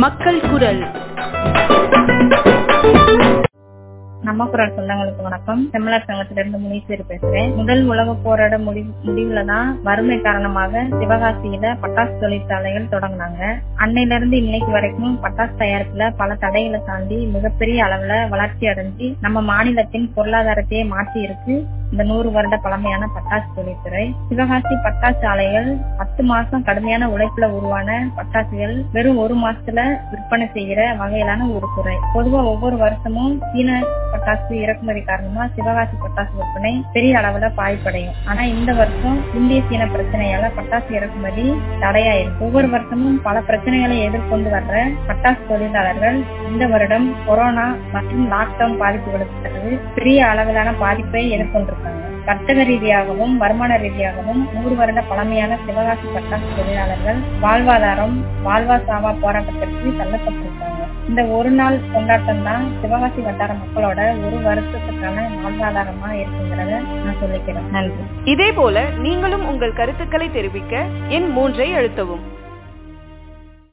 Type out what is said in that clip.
மக்கள் குரல் நம்ம குரல் சொந்தங்களுக்கு வணக்கம் செம்மலர் சங்கத்திலிருந்து முனீஸ்வரி பேசுறேன் முதல் உலக போராட முடிவு முடிவுல தான் வறுமை காரணமாக சிவகாசியில பட்டாசு தொழிற்சாலைகள் தொடங்கினாங்க அன்னையில இருந்து இன்னைக்கு வரைக்கும் பட்டாசு தயாரிப்புல பல தடைகளை தாண்டி மிகப்பெரிய அளவுல வளர்ச்சி அடைஞ்சு நம்ம மாநிலத்தின் பொருளாதாரத்தையே மாற்றி இருக்கு இந்த நூறு வருட பழமையான பட்டாசு தொழில்துறை சிவகாசி பட்டாசு ஆலைகள் பத்து மாசம் கடுமையான உழைப்புல உருவான பட்டாசுகள் வெறும் ஒரு மாசத்துல விற்பனை செய்யற வகையிலான ஒரு துறை பொதுவா ஒவ்வொரு வருஷமும் சீன பட்டாசு இறக்குமதி காரணமா சிவகாசி பட்டாசு விற்பனை பெரிய அளவுல பாதிப்படையும் ஆனா இந்த வருஷம் இந்திய சீன பிரச்சனையால பட்டாசு இறக்குமதி தடையாயிருக்கு ஒவ்வொரு வருஷமும் பல பிரச்சனைகளை எதிர்கொண்டு வர்ற பட்டாசு தொழிலாளர்கள் இந்த வருடம் கொரோனா மற்றும் லாக்டவுன் பாதிப்புகளுக்கு பிறகு பெரிய அளவிலான பாதிப்பை எதிர்கொண்டிருக்காங்க வர்த்தக ரீதியாகவும் வருமான ரீதியாகவும் நூறு வருட பழமையான சிவகாசி பட்டாசு தொழிலாளர்கள் வாழ்வாதாரம் வாழ்வா சாவா போராட்டத்திற்கு தள்ளப்பட்டிருக்காங்க இந்த ஒரு நாள் கொண்டாட்டம் தான் சிவகாசி வட்டார மக்களோட ஒரு வருஷத்துக்கான வாழ்வாதாரமா இருக்குங்கிறத நான் சொல்லிக்கிறேன் நன்றி இதே போல நீங்களும் உங்கள் கருத்துக்களை தெரிவிக்க எண் மூன்றை அழுத்தவும்